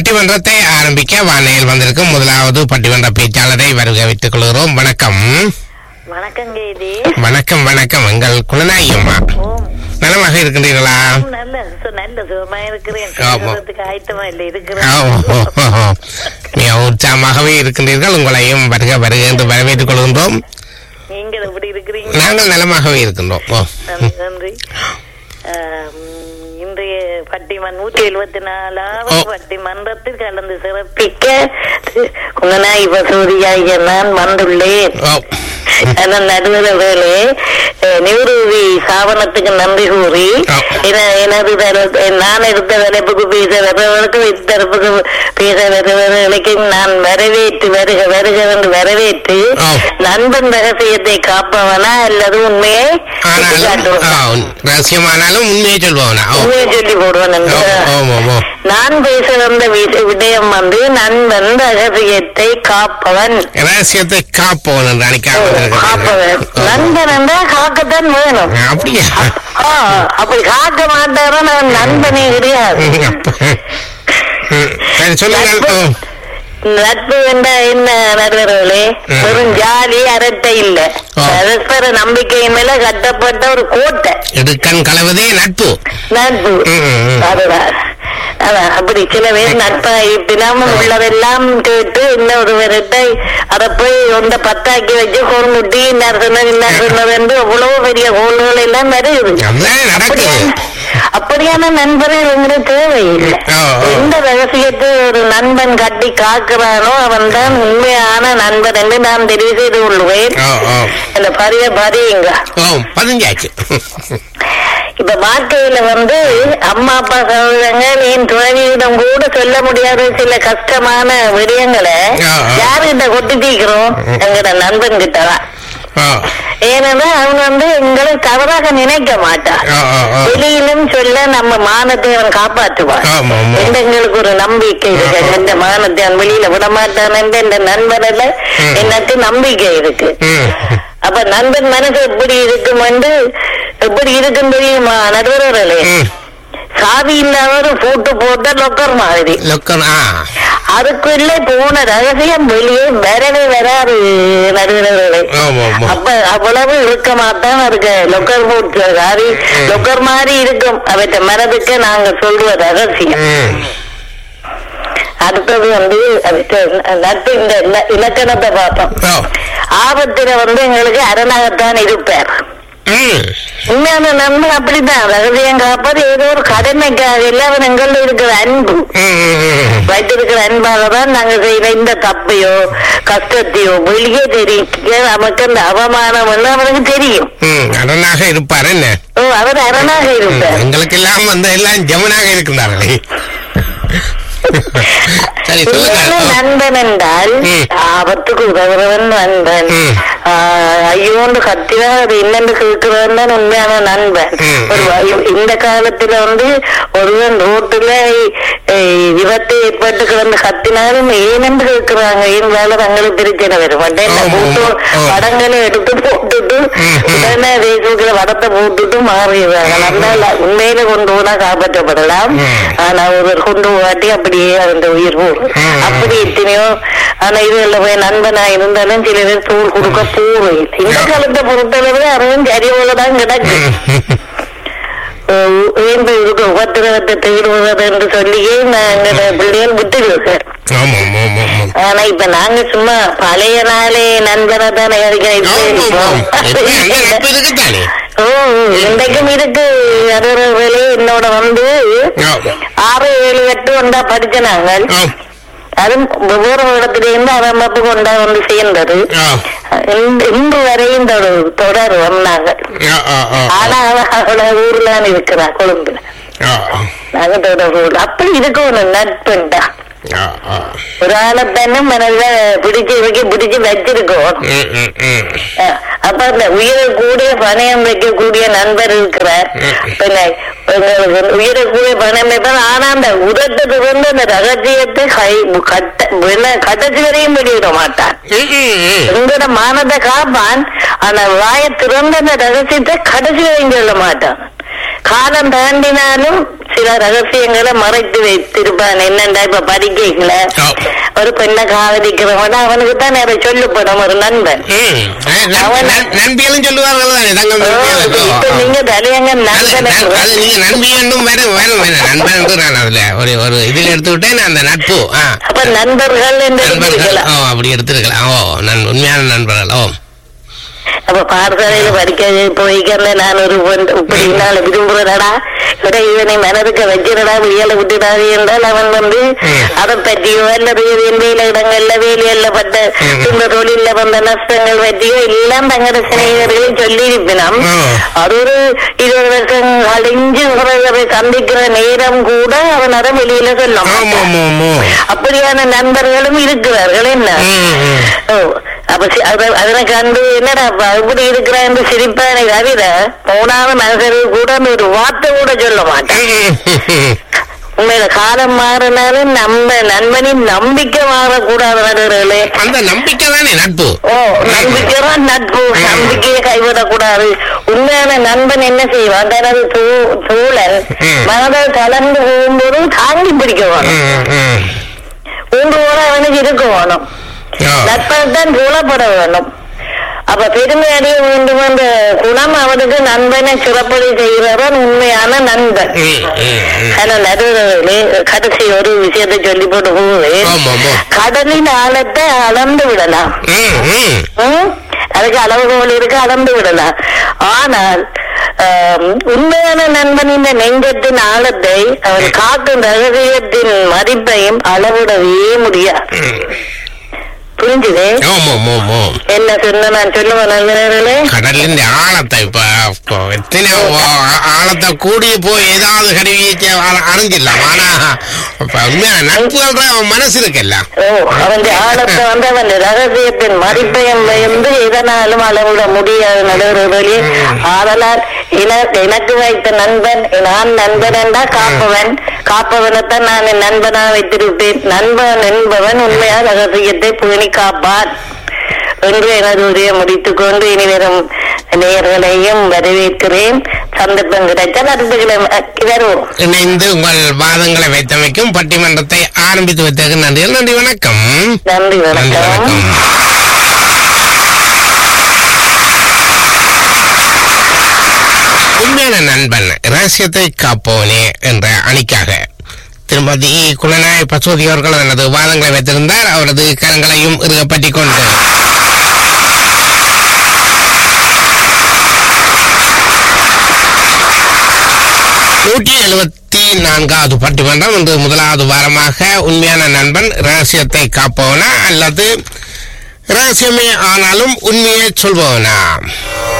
பட்டிமன்றத்தை ஆரம்பிக்க வானையில் வந்திருக்கும் முதலாவது பட்டிமன்ற பேச்சாளரை வருக வைத்துக் கொள்கிறோம் வணக்கம் வணக்கம் கேதி வணக்கம் வணக்கம் எங்கள் குலநாயகம்மா ஓம் நலமாக இருக்கின்றீர்களா நல்ல சு- நல்ல சுகமா இருக்கிறேன் ஆமா. சொல்றதுக்கு ஆயத்தமா இல்ல ஆ, இருக்கிறேன் ஓ, ஓ, ஓ. மிக உற்சாகமாகவே இருக்கின்றீர்கள் உங்களையும் வருக வருக என்று வரவேற்றுக் கொள்கின்றோம் நீங்க எப்படி இருக்கிறீங்க நாங்கள் நலமாகவே இருக்கின்றோம் ஓ. நன்றி நன்றி ஆம், இன்றைய பட்டிமன் நூற்றி எழுபத்தி நாலாவது ஓ. பட்டிமன்றத்தில் கலந்து சிறப்பிக்க குணநாயகி பசூரியாகிய நான் வந்துள்ளேன் ஓ. அதன் நடுவர்களே நிவருவி சாவனத்துக்கு நன்றி கூறி ஆ. என- எனது தர- நான் எடுத்த தலைப்புக்கு பேச வருவதற்கு இத்தரப்புக்கு பேச வருவர்களுக்கு நான் வரவேற்று வருக வருக என்று வரவேற்று ஆ. நண்பன் ரகசியத்தை காப்பவனா அல்லது உண்மையை ஆனாலும் காட்டுவனா? ஆ, ரகசியமானாலும் உண்மையை சொல்பவனா ஓ. உண்மையை சொல்லி போடுவன் என்று. ஓ, ஓ, ஓ, ஓ. நான் பேச வந்த வி- விடயம் வந்து நண்பன் ரகசியத்தை காப்பவன் ரகசியத்தை காப்போம் என்று அணிக்காமல் காப்பவன் நண்பன் என்றால் காக்கத்தான் வேணும் அப்படியா ஆ, அப்படி காக்க மாட்டாரோ நான் நண்பனே கிடையாது ம், அப்ப- ம், சரி சொல்லுங்கள் ஓ. நட்பு என்ற என்ன நடுவர்களே ம். வெறும் ஜாலி அரட்டை இல்ல ஆ. பரஸ்பர நம்பிக்கை மேல கட்டப்பட்ட ஒரு கோட்டை இடுக்கண் கலவதே நட்பு நட்பு ம், ம், ம். அதுதான் அதான் அப்படி சில பேர் நட்பா இருப்பினாம உள்ளதெல்லாம் கேட்டு இன்னொருவர்கிட்ட அதை போய் ஒன்ற பத்தாக்கி வச்சு கோர்முட்டி இன்னார் சொன்னது இன்னார் சொன்னது என்று அவ்வளவு பெரிய கோள்கள் எல்லாம் வருகுது அதுதான் நடக்குது அப்படியான- அப்படியான நண்பர்கள் உங்களுக்கு தேவையில்லை ஓ, ஓ. எந்த ரகசியத்தை ஒரு நண்பன் கட்டி காக்குறானோ அவன் தான் உண்மையான நண்பன் என்று நான் தெரிவு செய்து கொள்வேன் ஓ ஓ இந்த பரிய பதியுங்க ஓ பதினஞ்சாச்சு இப்ப வாழ்க்கையில வந்து அம்மா அப்பா சகோதரங்கள் என் துணைவியிடம் கூட சொல்ல முடியாத சில கஷ்டமான விடயங்களை ஆ, ஆ. யாருகிட்ட கொட்டி தீக்கிறோம் எங்கட நண்பன் கிட்டதான் ஓ ஏன்னா அவன் வந்து எங்களை தவறாக நினைக்க மாட்டான் ஓ ஓ ஓ வெளியிலும் சொல்ல நம்ம மானத்தை அவன் காப்பாற்றுவான் ஆமா, ஆமா. எந்த எங்களுக்கு ஒரு நம்பிக்கை இருக்கு இந்த மானத்தை அவன் வெளியில விட மாட்டான் என்று இந்த நண்பனில் ம். எனக்கு நம்பிக்கை இருக்கு ம் அப்ப நண்பன் மனசு எப்படி இருக்கும் என்று எப்படி இருக்கும் தெரியுமா நடுவர்களே ம் சாவி இல்லாத பூட்டு போட்ட லொக்கர் மாதிரி லொக்கன் ஆ அதுக்குள்ளே போன ரகசியம் வெளியே வரவே வராது நடுவர்களே ஆமா ஆமா அப்ப அவ்வளவு இறுக்கமாத்தான் இருக்கு லொக்கர் போட்டு சாரி லொக்கர் மாதிரி இருக்கும் அவற்றை மனதுக்கு நாங்க சொல்ற ரகசியம் ம் அடுத்தது வந்து அவற்றை நட்பு இந்த இல- இலக்கணத்தை பார்த்தோம் ஓ ஆபத்துல வந்து எங்களுக்கு அரணாகத்தான் இருப்பார் ம் உண்மையான நண்பன் அப்படித்தான் ரகசியம் காப்பது ஏதோ ஒரு கடமைக்காக இல்ல அவன் எங்கள்ல இருக்கிற அன்பு ம், ம், ம். வைத்திருக்கிற அன்பாக தான் நாங்க செய்யற இந்த தப்பையோ கஷ்டத்தையோ வெளியே தெரியும் நமக்கு அந்த அவமானம் எல்லாம் அவனுக்கு தெரியும் ம் அரணாக இருப்பார் என்ன ஓ அவர் அரணாக ம், இருப்பார் எங்களுக்கு எல்லாம் வந்து எல்லாம் ஜமனாக இருக்கின்றார்களே சரி உண்மையான சொல்லுங்க நண்பன் என்றால் ம். ஆபத்துக்கு உதவுறவன் நண்பன் ம். ஆஹ் ஐயோண்டு கத்தினா அது என்னென்று கேட்கிறவன் தான் உண்மையான நண்பன் ம், ஒரு வ- இந்த காலத்துல வந்து ஒருவன் ரோட்டுல அஹ், விபத்து ஏற்பட்டு கிடந்து கத்தினாலும் ஏனென்று கேட்கிறாங்க ஏன் வேலை தங்களுக்கு பிரச்சனை வரும் உடனே ஆமா, போட்டோ ஆமா. படங்களை எடுத்து போட்டுட்டு ம், ம். உடனே பேசுகிற படத்தை போட்டுட்டு மாறிடுறாங்க நல்லா உண்மையில கொண்டு போனா காப்பாற்றப்படலாம் ம். ஆனா ஒருவர் கொண்டு போகாட்டி அப்படியே அந்த உயிர் போகும் ம். அப்படி எத்தனையோ ஆனா இதுல போய் நண்பனா இருந்தாலும் சில பேர் தூள் கொடுக்க போகும் இந்த ம். காலத்தை பொறுத்தளவு அதுவும் சரி போலதான் கிடக்கு ம், அஹ் வேண்டு இதுக்கு உபத்திரவத்தை தேடுவது என்று சொல்லியே நாங்க பிள்ளைகள் விட்டுருவோம் ஆமா ஆமா ஆமா ஆமா ஆனா இப்ப நாங்க சும்மா பழைய நாளே நண்பனை தானே ஆமா, ஆமா. எப்ப அந்த நட்பு இருக்குதானே? ஓ இன்றைக்கும் இருக்கு அதுவர்களே என்னோட வந்து ஆமா. ஆறு ஏழு எட்டு ஒன்றா படிச்ச நாங்கள் ஆம். அதுவும் வெவ்வேறு இடத்துல இருந்து அரம்பப்பு கொண்டா வந்து சேர்ந்தது ஆ. இன்று- இன்று வரையும் தொடர் தொடருவோம் நாங்கள் ஆ, ஆ, ஆ, ஆனா அவ அவள ஊர்ல இருக்கிறா கொழும்புல ஆ, நாங்க தொடர்பு அப்படி இருக்கணும் நட்புண்டா ஆ, ஆ. ஒரு ஆளை தானே மனதில பிடிச்சு வைக்க பிடிச்சு வச்சிருக்கோம் ம், ம், ம். அஹ் அப்ப அந்த உயிரை கூடிய பணயம் வைக்கக்கூடிய நண்பர் இருக்கிறார் ம். பின்ன உங்களுக்கு உயிரை கூடிய பணம் வைப்பார் ஆனா அந்த உதட்டத்துக்கு வந்து அந்த ரகசியத்தை கை கட்ட என்ன கடைசி வரையும் வெளியிட மாட்டான் ம், ம், ம். உங்களோட மானத்தை காப்பான் ஆனா வாயை திறந்த அந்த ரகசியத்தை கடைசி வரையும் சொல்ல மாட்டான் காலம் தாண்டினாலும் சில ரகசியங்களை மறைத்து வைத்திருப்பான் என்னண்டா இப்ப படிக்கல ஓ. ஒரு பெண்ணை காதலிக்கிறவன் அவனுக்கு தான் நிறைய சொல்லப்படும் ஒரு நண்பன் ம். அஹ், நன்- அவன் நன்- நண்பியலும் சொல்லுவார்கள் தானே தங்கள் ஓ, நண்பியலும். ஓ, இப்ப ஓ. நீங்க தலையங்க அது நண்பனை நன்- அது நீங்க நண்பி என்றும் வேற வேற வேற நண்பன் என்று நான் அதுல ஒரு ஒரு இதில் எடுத்து விட்டேன் அந்த நட்பு ஆ அப்ப நண்பர்கள் என்று நண்பர்கள் இருக்கலாம் ஓ அப்படி எடுத்திருக்கலாம் ஓ நன் உண்மையான நண்பர்கள் ஓ அப்ப பாடசாலையில படிக்க போய்க்கிறத நான் ஒரு பொண்ணு இப்படி என்னால விரும்புறடா விட இவனை மனதுக்கு வச்சிடடா வியலை விட்டுடாது என்றால் அவன் வந்து ம். அதை பற்றியோ அல்லது வேலையில இடங்கள்ல வேலையில பட்ட ம். இந்த தொழில வந்த நஷ்டங்கள் பற்றியோ எல்லாம் தங்களோட சிநேகிதர்களையும் சொல்லி இருப்பினம் ம். அது ஒரு இருபது வருஷம் கழிஞ்சு அவரை சந்திக்கிற நேரம் கூட அவன் அதை வெளியில சொல்ல ஆமா மாட்டான். ஆமா ஆமா அப்படியான நண்பர்களும் இருக்கிறார்கள் என்ன ம், ம். ஓ அப்ப சி- அத- அதனை கண்டு என்னடா அப்ப இப்படி இருக்கிறான்னு சிரிப்பானே தவிர மூணாவது மனுஷருக்கு கூட அந்த ஒரு வார்த்தை கூட சொல்ல மாட்டான் ம். உண்மையில காலம் மாறினாலும் நம்ம நண்பனின் நம்பிக்கை மாறக்கூடாது நடுவர்களே அந்த நம்பிக்கை தானே நட்பு ஓ நம்பிக்கை தான் நட்பு நம்பிக்கையை கைவிடக்கூடாது உண்மையான நண்பன் என்ன செய்வான் தனது சூ- சூழல் ம். மனதை கலந்து போகும்போது தாங்கி பிடிக்க வேணும் ம், ம். உண்டு போல அவனுக்கு இருக்க வேணும் ஓ. நட்பத்தான் புலப்பட வேண்டும் அப்ப பெருமை அடைய வேண்டும் என்ற குணம் அவனுக்கு நண்பனை சிறப்படி செய்கிறவன் உண்மையான நண்பன் ம், ம், ம். ஆனா நடுவர்களே கடைசி ஒரு விஷயத்தை சொல்லி போட்டு போகுது ஆமா ஆமா கடலின் ஆழத்தை அளந்து விடலாம் ம், ம். ம்? அதுக்கு அளவுகோல் இருக்கு அளந்து விடலாம் ஆனால் ஆம், உண்மையான நண்பனின் நெஞ்சத்தின் ஆழத்தை அவன் காக்கும் ரகசியத்தின் மதிப்பையும் அளவிடவே முடியாது ம். புரிஞ்சுது ஆமா ஆமா ஆமா என்ன சொன்ன நான் சொல்லுவேன் நண்பர்களே கடலின் ஆழத்தை இப்ப இப்ப எத்தனை ஆ- ஆழத்தை கூடி போய் ஏதாவது கருவி அறிஞ்சிடலாம் ஆனா இப்ப உண்மையான நட்புன்ற மனசு இருக்குல்ல ஓ அவன் ஆழத்தை வந்து அவன் ரகசியத்தின் மதிப்பையும் வந்து எதனாலும் அளவிட முடியாது நடுவர்களே ஆதலால் என- எனக்கு வைத்த நண்பன் நான் நண்பன் என்றா காப்பவன் காப்பவனைத்தான் நான் என் நண்பனா வைத்திருப்பேன் நண்பன் என்பவன் உண்மையா ரகசியத்தை பேணி காப்பான் என்று எனது உரையை முடித்துக் கொண்டு இனி வரும் நேயர்களையும் வரவேற்கிறேன் சந்தர்ப்பம் கிடைத்தால் அடுத்த கிழமை வருவோம் இணைந்து உங்கள் வாதங்களை வைத்தமைக்கும் பட்டிமன்றத்தை ஆரம்பித்து வைத்ததற்கு நன்றி நன்றி வணக்கம் நன்றி நன்றி வணக்கம் வணக்கம் உண்மையான நண்பன் ரகசியத்தை காப்போனே என்ற அணிக்காக திருமதி குலநாய் பசுவதி அவர்கள் தனது வாதங்களை வைத்திருந்தார் அவரது கரங்களையும் இறுகப்பற்றிக் கொண்டு நூற்றி எழுபத்தி நான்காவது பட்டிமன்றம் இன்று முதலாவது வாரமாக உண்மையான நண்பன் ரகசியத்தை காப்பவனா அல்லது ரகசியமே ஆனாலும் உண்மையை சொல்பவனா